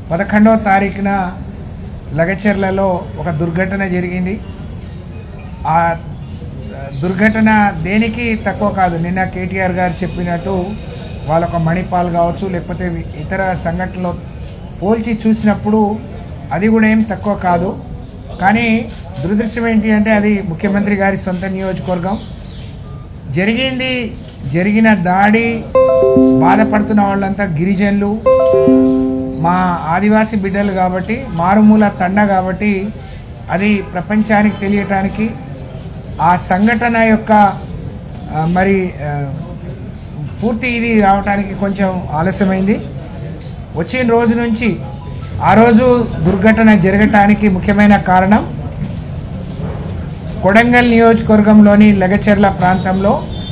పదకొండవ తారీఖున లగచెర్లలో ఒక దుర్ఘటన జరిగింది ఆ దుర్ఘటన దేనికి తక్కువ కాదు నిన్న కేటీఆర్ గారు చెప్పినట్టు వాళ్ళొక మణిపాల్ కావచ్చు లేకపోతే ఇతర సంఘటనలో పోల్చి చూసినప్పుడు అది కూడా ఏం తక్కువ కాదు కానీ దురదృష్టం ఏంటి అంటే అది ముఖ్యమంత్రి గారి సొంత నియోజకవర్గం జరిగింది జరిగిన దాడి బాధపడుతున్న వాళ్ళంతా గిరిజనులు మా ఆదివాసీ బిడ్డలు కాబట్టి మారుమూల తండ కాబట్టి అది ప్రపంచానికి తెలియటానికి ఆ సంఘటన యొక్క ఆ, మరి ఆ, పూర్తి ఇది రావడానికి కొంచెం ఆలస్యమైంది వచ్చిన రోజు నుంచి ఆ రోజు దుర్ఘటన జరగటానికి ముఖ్యమైన కారణం కొడంగల్ నియోజకవర్గంలోని లగచెర్ల ప్రాంతంలో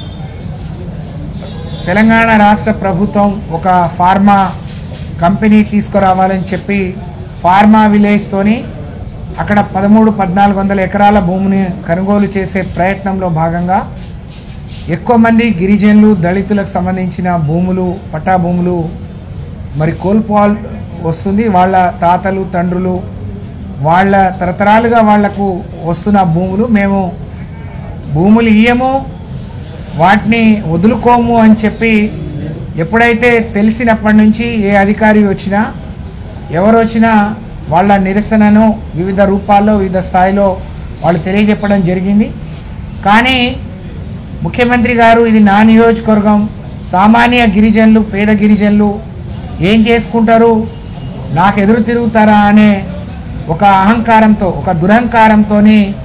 తెలంగాణ రాష్ట్ర ప్రభుత్వం ఒక ఫార్మా కంపెనీ తీసుకురావాలని చెప్పి ఫార్మా విలేజ్తోని అక్కడ పదమూడు పద్నాలుగు వందల ఎకరాల భూమిని కొనుగోలు చేసే ప్రయత్నంలో భాగంగా ఎక్కువ మంది గిరిజనులు దళితులకు సంబంధించిన భూములు పట్టా భూములు మరి కోల్పోవాల్ వస్తుంది వాళ్ళ తాతలు తండ్రులు వాళ్ళ తరతరాలుగా వాళ్లకు వస్తున్న భూములు మేము భూములు ఇయ్యము వాటిని వదులుకోము అని చెప్పి ఎప్పుడైతే తెలిసినప్పటి నుంచి ఏ అధికారి వచ్చినా ఎవరు వచ్చినా వాళ్ళ నిరసనను వివిధ రూపాల్లో వివిధ స్థాయిలో వాళ్ళు తెలియజెప్పడం జరిగింది కానీ ముఖ్యమంత్రి గారు ఇది నా నియోజకవర్గం సామాన్య గిరిజనులు పేద గిరిజనులు ఏం చేసుకుంటారు నాకు ఎదురు తిరుగుతారా అనే ఒక అహంకారంతో ఒక దురహంకారంతో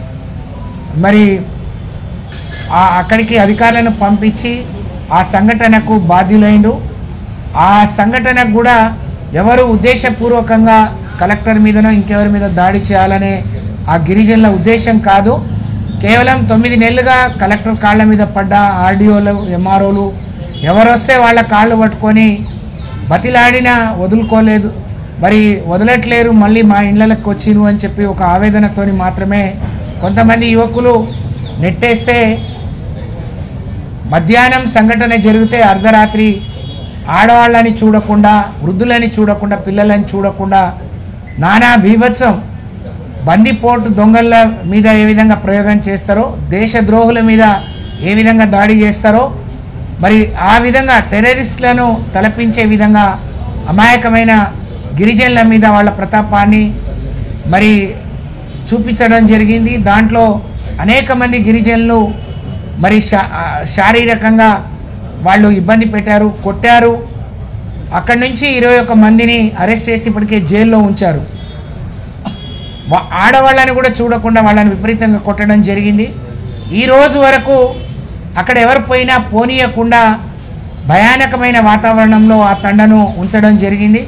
మరి ఆ అక్కడికి అధికారులను పంపించి ఆ సంఘటనకు బాధ్యులైండు ఆ సంఘటనకు కూడా ఎవరు ఉద్దేశపూర్వకంగా కలెక్టర్ మీదనో ఇంకెవరి మీద దాడి చేయాలనే ఆ గిరిజనుల ఉద్దేశం కాదు కేవలం తొమ్మిది నెలలుగా కలెక్టర్ కాళ్ళ మీద పడ్డ ఆర్డీఓలు ఎంఆర్ఓలు ఎవరు వస్తే వాళ్ళ కాళ్ళు పట్టుకొని బతిలాడినా వదులుకోలేదు మరి వదలట్లేరు మళ్ళీ మా ఇళ్ళకి వచ్చిరు అని చెప్పి ఒక ఆవేదనతోని మాత్రమే కొంతమంది యువకులు నెట్టేస్తే మధ్యాహ్నం సంఘటన జరిగితే అర్ధరాత్రి ఆడవాళ్ళని చూడకుండా వృద్ధులని చూడకుండా పిల్లలని చూడకుండా నానా బీభత్సం బందిపోటు దొంగల మీద ఏ విధంగా ప్రయోగం చేస్తారో దేశద్రోహుల మీద ఏ విధంగా దాడి చేస్తారో మరి ఆ విధంగా టెర్రరిస్టులను తలపించే విధంగా అమాయకమైన గిరిజనుల మీద వాళ్ళ ప్రతాపాన్ని మరి చూపించడం జరిగింది దాంట్లో అనేక మంది గిరిజనులు మరి శా- ఆ, శారీరకంగా వాళ్ళు ఇబ్బంది పెట్టారు కొట్టారు అక్కడి నుంచి ఇరవై ఒక్క మందిని అరెస్ట్ చేసి ఇప్పటికే జైల్లో ఉంచారు వా- ఆడవాళ్ళని కూడా చూడకుండా వాళ్ళని విపరీతంగా కొట్టడం జరిగింది ఈ రోజు వరకు అక్కడ ఎవరు పోయినా పోనీయకుండా భయానకమైన వాతావరణంలో ఆ తండను ఉంచడం జరిగింది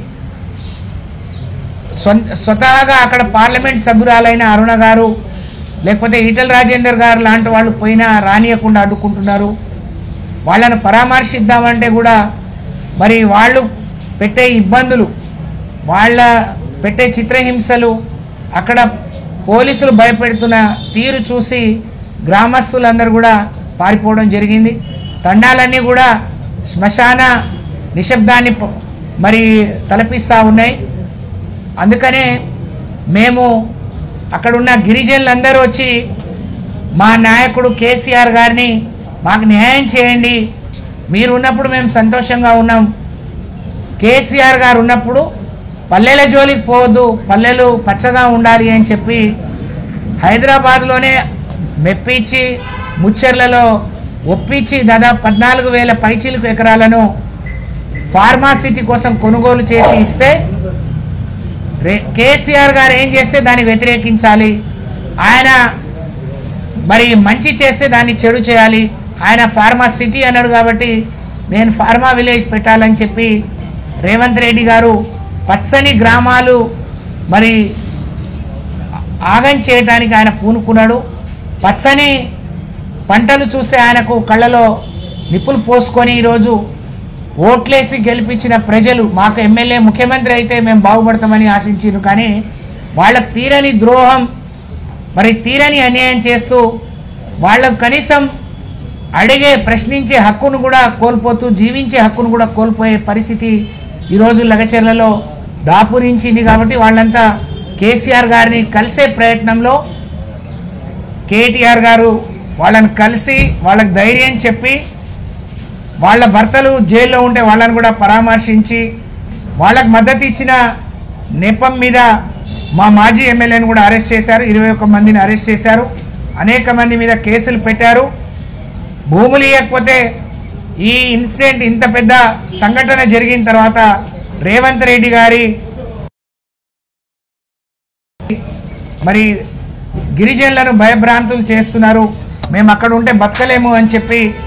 స్వం- స్వతహాగా అక్కడ పార్లమెంట్ సభ్యురాలైన అరుణ గారు లేకపోతే ఈటల రాజేందర్ గారు లాంటి వాళ్ళు పోయినా రానియకుండా అడ్డుకుంటున్నారు వాళ్ళను పరామర్శిద్దామంటే కూడా మరి వాళ్ళు పెట్టే ఇబ్బందులు వాళ్ళ పెట్టే చిత్రహింసలు అక్కడ పోలీసులు భయపెడుతున్న తీరు చూసి గ్రామస్తులందరూ కూడా పారిపోవడం జరిగింది తండాలన్నీ కూడా శ్మశాన నిశ్శబ్దాన్ని ప- మరి తలపిస్తూ ఉన్నాయి అందుకనే మేము అక్కడున్న గిరిజనులందరూ వచ్చి మా నాయకుడు కేసీఆర్ గారిని మాకు న్యాయం చేయండి మీరు ఉన్నప్పుడు మేము సంతోషంగా ఉన్నాం కేసీఆర్ గారు ఉన్నప్పుడు పల్లెల జోలికి పోవద్దు పల్లెలు పచ్చగా ఉండాలి అని చెప్పి హైదరాబాద్లోనే మెప్పించి ముచ్చర్లలో ఒప్పించి దాదాపు పద్నాలుగు వేల పైచీలకు ఎకరాలను ఫార్మాసిటీ కోసం కొనుగోలు చేసి ఇస్తే రే కేసీఆర్ గారు ఏం చేస్తే దాన్ని వ్యతిరేకించాలి ఆయన మరి మంచి చేస్తే దాన్ని చెడు చేయాలి ఆయన ఫార్మా సిటీ అన్నాడు కాబట్టి నేను ఫార్మా విలేజ్ పెట్టాలని చెప్పి రేవంత్ రెడ్డి గారు పచ్చని గ్రామాలు మరి ఆగం చేయడానికి ఆయన పూనుకున్నాడు పచ్చని పంటలు చూస్తే ఆయనకు కళ్ళలో నిప్పులు పోసుకొని ఈరోజు ఓట్లేసి గెలిపించిన ప్రజలు మాకు ఎమ్మెల్యే ముఖ్యమంత్రి అయితే మేము బాగుపడతామని ఆశించారు కానీ వాళ్ళకు తీరని ద్రోహం మరి తీరని అన్యాయం చేస్తూ వాళ్ళకు కనీసం అడిగే ప్రశ్నించే హక్కును కూడా కోల్పోతూ జీవించే హక్కును కూడా కోల్పోయే పరిస్థితి ఈరోజు లగచెర్లలో దాపురించింది కాబట్టి వాళ్ళంతా కేసీఆర్ గారిని కలిసే ప్రయత్నంలో కేటీఆర్ గారు వాళ్ళని కలిసి వాళ్ళకి ధైర్యం చెప్పి వాళ్ళ భర్తలు జైల్లో ఉంటే వాళ్ళని కూడా పరామర్శించి వాళ్ళకు మద్దతు ఇచ్చిన నెపం మీద మా మాజీ ఎమ్మెల్యేని కూడా అరెస్ట్ చేశారు ఇరవై ఒక్క మందిని అరెస్ట్ చేశారు అనేక మంది మీద కేసులు పెట్టారు భూములు ఇవ్వకపోతే ఈ ఇన్సిడెంట్ ఇంత పెద్ద సంఘటన జరిగిన తర్వాత రేవంత్ రెడ్డి గారి మరి గిరిజనులను భయభ్రాంతులు చేస్తున్నారు మేము అక్కడ ఉంటే బతకలేము అని చెప్పి